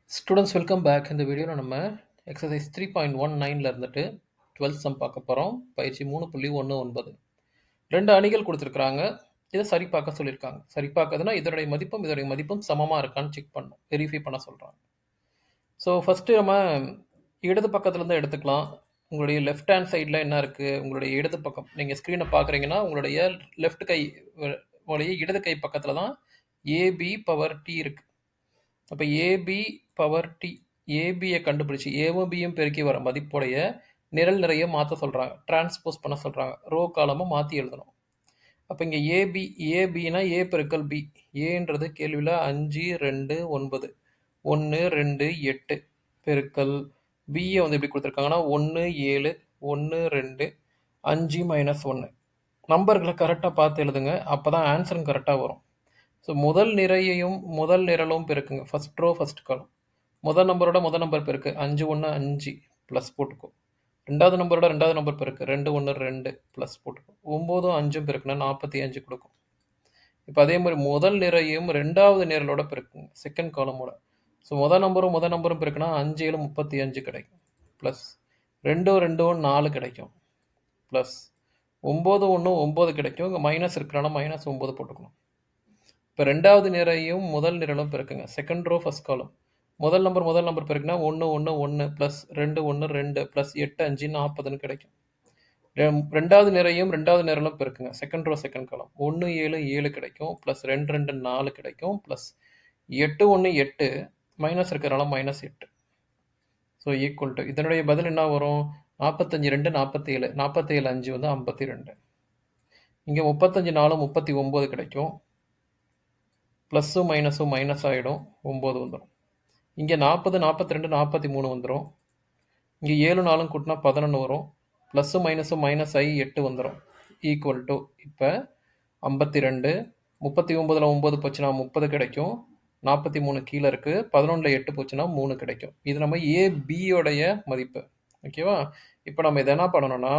students welcome back இந்த வீடியோவில் நம்ம எக்ஸசைஸ் த்ரீ பாயிண்ட் ஒன் நைனில் இருந்துட்டு டுவெல்த் சம் பார்க்க போகிறோம் பயிற்சி மூணு புள்ளி ஒன்று ஒன்பது ரெண்டு அணிகள் கொடுத்துருக்குறாங்க இதை சரி பார்க்க சொல்லியிருக்காங்க சரி பார்க்கறதுனா இதனுடைய மதிப்பும் இதனுடைய மதிப்பும் சமமாக இருக்கான்னு செக் பண்ணணும் வெரிஃபை பண்ண சொல்கிறாங்க ஸோ ஃபஸ்ட்டு நம்ம இடது பக்கத்துலேருந்து எடுத்துக்கலாம் உங்களுடைய லெஃப்ட் ஹேண்ட் சைடில் என்ன இருக்குது உங்களுடைய இடது பக்கம் நீங்கள் ஸ்க்ரீனை பார்க்குறீங்கன்னா உங்களுடைய லெஃப்ட் கை உங்களுடைய இடது கை பக்கத்தில் தான் ஏபி பவர் டி இருக்குது அப்போ ஏபி பவர் டி ஏபியை கண்டுபிடிச்சி ஏவும் பியும் பெருக்கி வர மதிப்புடைய நிரல் நிறைய மாற்ற சொல்கிறாங்க டிரான்ஸ்போஸ் பண்ண சொல்கிறாங்க ரோ காலமும் மாற்றி எழுதணும் அப்போ இங்கே ஏபி ஏபினா ஏ பெருக்கல் பி ஏன்றது கேள்வியில் அஞ்சு ரெண்டு ஒன்பது ஒன்று ரெண்டு எட்டு பெருக்கல் பியை வந்து எப்படி கொடுத்துருக்காங்கன்னா ஒன்று ஏழு ஒன்று ரெண்டு அஞ்சு மைனஸ் ஒன்று நம்பர்களை கரெக்டாக பார்த்து எழுதுங்க அப்போ தான் ஆன்சரும் கரெக்டாக வரும் ஸோ முதல் நிறையையும் முதல் நிரலும் பெருக்குங்க ஃபஸ்ட் ரோ ஃபஸ்ட் காலம் முதல் நம்பரோட முதல் நம்பர் பெருக்கு அஞ்சு ஒன்று அஞ்சு ப்ளஸ் போட்டுக்கோ ரெண்டாவது நம்பரோட ரெண்டாவது நம்பர் பெருக்கு ரெண்டு ஒன்று ரெண்டு ப்ளஸ் போட்டுக்கோ ஒம்போதும் அஞ்சும் பெருக்குன்னா நாற்பத்தி அஞ்சு கொடுக்கும் இப்போ அதே மாதிரி முதல் நிறையும் ரெண்டாவது நிரலோட பெருக்குங்க செகண்ட் காலமோட ஸோ முதல் நம்பரும் முதல் நம்பரும் பெருக்குன்னா அஞ்சு ஏழு முப்பத்தி அஞ்சு கிடைக்கும் ப்ளஸ் ரெண்டும் ரெண்டும் நாலு கிடைக்கும் ப்ளஸ் ஒம்பது ஒன்று ஒம்பது கிடைக்கும் இங்கே மைனஸ் இருக்கிறனால மைனஸ் ஒம்பது போட்டுக்கணும் இப்போ ரெண்டாவது நிறையும் முதல் நிரலும் பெருக்குங்க செகண்ட் ரோ ஃபஸ்ட் காலம் முதல் நம்பர் முதல் நம்பர் பெருக்குனா ஒன்று ஒன்று ஒன்று ப்ளஸ் ரெண்டு ஒன்று ரெண்டு ப்ளஸ் எட்டு அஞ்சு நாற்பதுன்னு கிடைக்கும் ரெ- ரெண்டாவது நிறையும் ரெண்டாவது நிரலும் பெருக்குங்க செகண்ட் ரோ செகண்ட் காலம் ஒன்று ஏழு ஏழு கிடைக்கும் ப்ளஸ் ரெண்டு ரெண்டு நாலு கிடைக்கும் ப்ளஸ் எட்டு ஒன்று எட்டு மைனஸ் இருக்கிறனால மைனஸ் எட்டு ஸோ ஈக்குவல் டு இதனுடைய பதில் என்ன வரும் நாற்பத்தஞ்சு ரெண்டு நாற்பத்தி ஏழு நாற்பத்தி ஏழு அஞ்சு வந்து ஐம்பத்தி ரெண்டு இங்கே முப்பத்தஞ்சு நாலு முப்பத்தி ஒம்பது கிடைக்கும் ப்ளஸ்ஸும் மைனஸும் மைனஸ் ஆகிடும் ஒம்பது வந்துடும் இங்கே நாற்பது நாற்பத்தி ரெண்டு நாற்பத்தி மூணு வந்துடும் இங்கே ஏழு நாலும் கூட்டினா பதினொன்று வரும் ப்ளஸ்ஸும் மைனஸும் மைனஸ் ஆகி எட்டு வந்துடும் ஈக்குவல் டு இப்போ ஐம்பத்தி ரெண்டு முப்பத்தி ஒம்பதில் ஒம்பது போச்சுன்னா முப்பது கிடைக்கும் நாற்பத்தி மூணு கீழே இருக்குது பதினொன்றில் எட்டு போச்சுன்னா மூணு கிடைக்கும் இது நம்ம ஏ பியோடைய மதிப்பு ஓகேவா இப்போ நம்ம இதை என்ன பண்ணணும்னா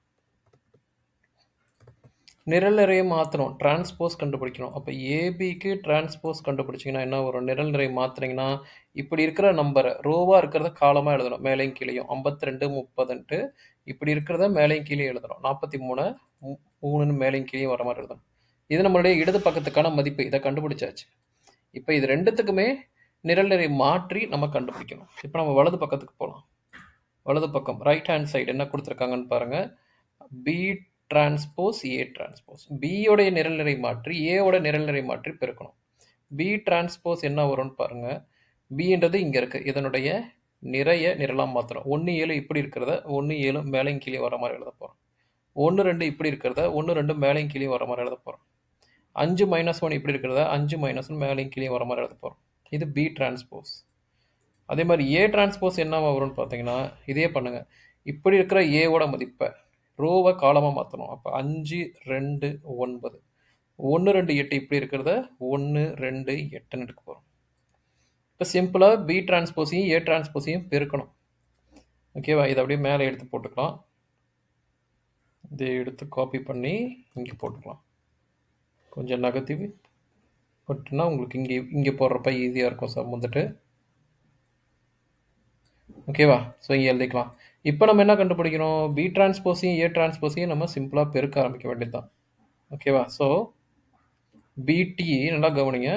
நிரல் நிறைய மாற்றணும் டிரான்ஸ்போஸ் கண்டுபிடிக்கணும் அப்போ ஏபிக்கு டிரான்ஸ்போஸ் கண்டுபிடிச்சிங்கன்னா என்ன வரும் நிரல் நிறை மாற்றுனீங்கன்னா இப்படி இருக்கிற நம்பரை ரோவாக இருக்கிறத காலமாக எழுதணும் மேலையும் கீழேயும் ஐம்பத்தி ரெண்டு முப்பதுன்ட்டு இப்படி இருக்கிறத மேலையும் கீழே எழுதணும் நாற்பத்தி மூணு மூ- மூணுன்னு மேலையும் கீழேயும் வர மாதிரி எழுதணும் இது நம்மளுடைய இடது பக்கத்துக்கான மதிப்பு இதை கண்டுபிடிச்சாச்சு இப்போ இது ரெண்டுத்துக்குமே நிரல் நிறை மாற்றி நம்ம கண்டுபிடிக்கணும் இப்போ நம்ம வலது பக்கத்துக்கு போகலாம் வலது பக்கம் ரைட் ஹேண்ட் சைடு என்ன கொடுத்துருக்காங்கன்னு பாருங்க பி டிரான்ஸ்போஸ் ஏ டிரான்ஸ்போஸ் பியோடைய நிரல் நிறை மாற்றி ஏவோட நிரல் நிறை மாற்றி பெருக்கணும் பி டிரான்ஸ்போஸ் என்ன வரும்னு பாருங்க பின்றது இங்கே இருக்கு இதனுடைய நிறைய நிரலாக மாற்றணும் ஒன்று ஏழு இப்படி இருக்கிறத ஒன்று ஏழு மேலையும் கீழே வர மாதிரி எழுத போகிறோம் ஒன்று ரெண்டு இப்படி இருக்கிறத ஒன்று ரெண்டு மேலையும் கீழே வர மாதிரி எழுத போகிறோம் அஞ்சு மைனஸ் ஒன் இப்படி இருக்கிறத அஞ்சு மைனஸ் ஒன் மேலையும் கீழே வர மாதிரி எழுத போகிறோம் இது பி டிரான்ஸ்போஸ் அதே மாதிரி ஏ டிரான்ஸ்போஸ் என்ன வரும்னு பார்த்தீங்கன்னா இதே பண்ணுங்க இப்படி இருக்கிற ஏவோட மதிப்பை ரோவை காலமாக மாற்றணும் அப்போ அஞ்சு ரெண்டு ஒன்பது ஒன்று ரெண்டு எட்டு இப்படி இருக்கிறத ஒன்று ரெண்டு எட்டுன்னு எடுக்க போகிறோம் இப்போ சிம்பிளாக பி டிரான்ஸ்போஸையும் ஏ டிரான்ஸ்போஸையும் பெருக்கணும் ஓகேவா இதை அப்படியே மேலே எடுத்து போட்டுக்கலாம் இதை எடுத்து காப்பி பண்ணி இங்கே போட்டுக்கலாம் கொஞ்சம் நகர்த்தி போட்டுனா உங்களுக்கு இங்கே இங்கே போடுறப்ப ஈஸியாக இருக்கும் சார் வந்துட்டு ஓகேவா ஸோ இங்கே எழுதிக்கலாம் இப்போ நம்ம என்ன கண்டுபிடிக்கணும் பி டிரான்ஸ்போஸையும் ஏ டிரான்ஸ்போஸையும் நம்ம சிம்பிளாக பெருக்க ஆரம்பிக்க வேண்டியது தான் ஓகேவா ஸோ பிடி நல்லா கவனிங்க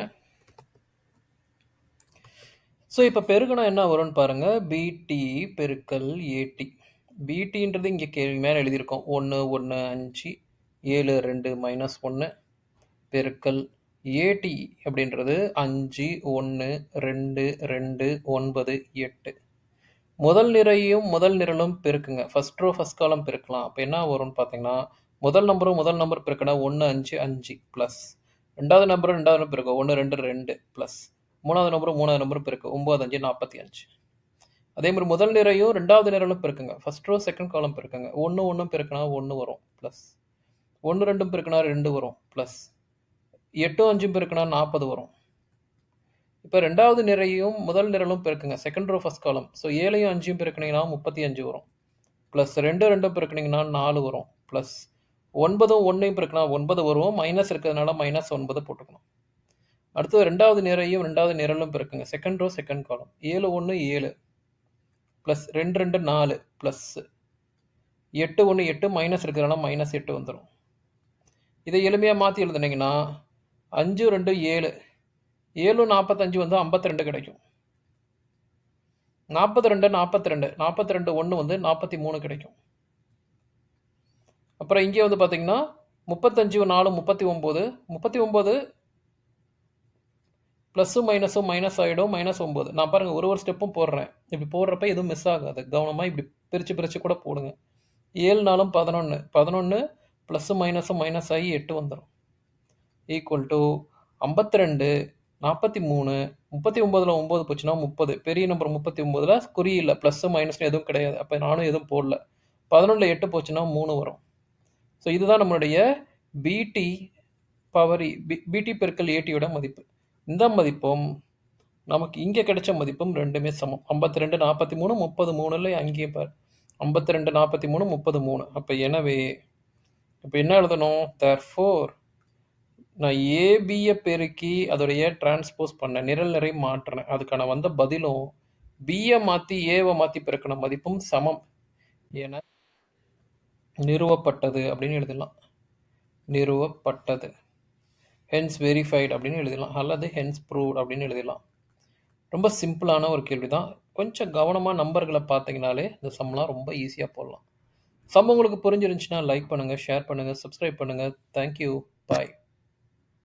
ஸோ இப்போ பெருக்கணும் என்ன வரும்னு பாருங்க பிடி பெருக்கல் ஏடி பிடின்றது இங்கே கேள்வி மேலே எழுதியிருக்கோம் ஒன்று ஒன்று அஞ்சு ஏழு ரெண்டு மைனஸ் ஒன்று பெருக்கல் ஏடி அப்படின்றது அஞ்சு ஒன்று ரெண்டு ரெண்டு ஒன்பது எட்டு முதல் நிறையும் முதல் நிரலும் பெருக்குங்க ஃபர்ஸ்ட் ரோ ஃபர்ஸ்ட் காலம் பெருக்கலாம் அப்போ என்ன வரும்னு பார்த்தீங்கன்னா முதல் நம்பரும் முதல் நம்பர் பெருக்கினா ஒன்று அஞ்சு அஞ்சு ப்ளஸ் ரெண்டாவது நம்பரும் ரெண்டாவது நம்பர் பெருக்கும் ஒன்று ரெண்டு ரெண்டு ப்ளஸ் மூணாவது நம்பரும் மூணாவது நம்பரும் பெருக்கு ஒம்பது அஞ்சு நாற்பத்தி அஞ்சு அதே மாதிரி முதல் நிறையும் ரெண்டாவது நிரலும் பெருக்குங்க ஃபர்ஸ்ட் ரோ செகண்ட் காலம் பெருக்குங்க ஒன்று ஒன்றும் பெருக்கினா ஒன்று வரும் ப்ளஸ் ஒன்று ரெண்டும் பெருக்கினா ரெண்டு வரும் ப்ளஸ் எட்டும் அஞ்சும் பெருக்கினா நாற்பது வரும் இப்போ ரெண்டாவது நிறையும் முதல் நிரலும் பெருக்குங்க second row first column so ஏழையும் அஞ்சையும் பெருக்குனீங்கன்னா முப்பத்தி அஞ்சு வரும் ப்ளஸ் ரெண்டு ரெண்டும் பெருக்குனீங்கன்னா நாலு வரும் ப்ளஸ் ஒன்பதும் ஒன்றையும் பெருக்கினா ஒன்பது வரும் மைனஸ் இருக்கிறதுனால மைனஸ் ஒன்பது போட்டுக்கணும் அடுத்தது ரெண்டாவது நிரையும் ரெண்டாவது நிரலும் பிறக்குங்க செகண்ட் ரோ செகண்ட் காலம் ஏழு ஒன்று ஏழு ப்ளஸ் ரெண்டு ரெண்டு நாலு ப்ளஸ் எட்டு ஒன்று எட்டு மைனஸ் இருக்கிறனால மைனஸ் எட்டு வந்துடும் இதை எளிமையாக மாற்றி எழுதுனீங்கன்னா அஞ்சு ரெண்டு ஏழு ஏழு நாற்பத்தஞ்சு வந்து ஐம்பத்தி ரெண்டு கிடைக்கும் நாற்பத்தி ரெண்டு நாற்பத்தி ரெண்டு நாற்பத்தி ரெண்டு ஒன்று வந்து நாற்பத்தி மூணு கிடைக்கும் அப்புறம் இங்கே வந்து பார்த்தீங்கன்னா முப்பத்தஞ்சு நாலு முப்பத்தி ஒம்பது முப்பத்தி ஒம்பது ப்ளஸ்ஸும் மைனஸும் மைனஸ் ஆகிடும் மைனஸ் ஒம்பது நான் பாருங்கள் ஒரு ஒரு ஸ்டெப்பும் போடுறேன் இப்படி போடுறப்ப எதுவும் மிஸ் ஆகாது கவனமாக இப்படி பிரித்து பிரித்து கூட போடுங்க ஏழு நாளும் பதினொன்று பதினொன்று ப்ளஸ்ஸும் மைனஸும் மைனஸ் ஆகி எட்டு வந்துடும் ஈக்குவல் டு ஐம்பத்தி ரெண்டு நாற்பத்தி மூணு முப்பத்தி ஒம்போதில் ஒம்பது போச்சுன்னா முப்பது பெரிய நம்பர் முப்பத்தி ஒம்போதில் குறியில்லை ப்ளஸ்ஸு மைனஸ் எதுவும் கிடையாது அப்போ நானும் எதுவும் போடல பதினொன்றில் எட்டு போச்சுன்னா மூணு வரும் ஸோ இதுதான் நம்மளுடைய பிடி பவர் பி பிடி பெருக்கல் ஏடியோட மதிப்பு இந்த மதிப்பும் நமக்கு இங்கே கிடைச்ச மதிப்பும் ரெண்டுமே சமம் ஐம்பத்தி ரெண்டு நாற்பத்தி மூணு முப்பது மூணுல அங்கேயும் பார் ஐம்பத்தி ரெண்டு நாற்பத்தி மூணு முப்பது மூணு அப்போ எனவே இப்போ என்ன எழுதணும் தேர் ஃபோர் நான் ஏபியை பெருக்கி அதோடைய டிரான்ஸ்போஸ் பண்ணேன் நிரல் நிறை மாற்றினேன் அதுக்கான வந்த பதிலும் பியை மாற்றி ஏவை மாற்றி பெருக்கின மதிப்பும் சமம் என நிறுவப்பட்டது அப்படின்னு எழுதலாம் நிறுவப்பட்டது ஹென்ஸ் வெரிஃபைடு அப்படின்னு எழுதலாம் அல்லது ஹென்ஸ் ப்ரூவ்ட் அப்படின்னு எழுதலாம் ரொம்ப சிம்பிளான ஒரு கேள்வி தான் கொஞ்சம் கவனமாக நம்பர்களை பார்த்தீங்கனாலே இந்த சம்லாம் ரொம்ப ஈஸியாக போடலாம் சம் உங்களுக்கு புரிஞ்சிருந்துச்சுன்னா லைக் பண்ணுங்கள் ஷேர் பண்ணுங்கள் சப்ஸ்கிரைப் பண்ணுங்கள் தேங்க்யூ பாய்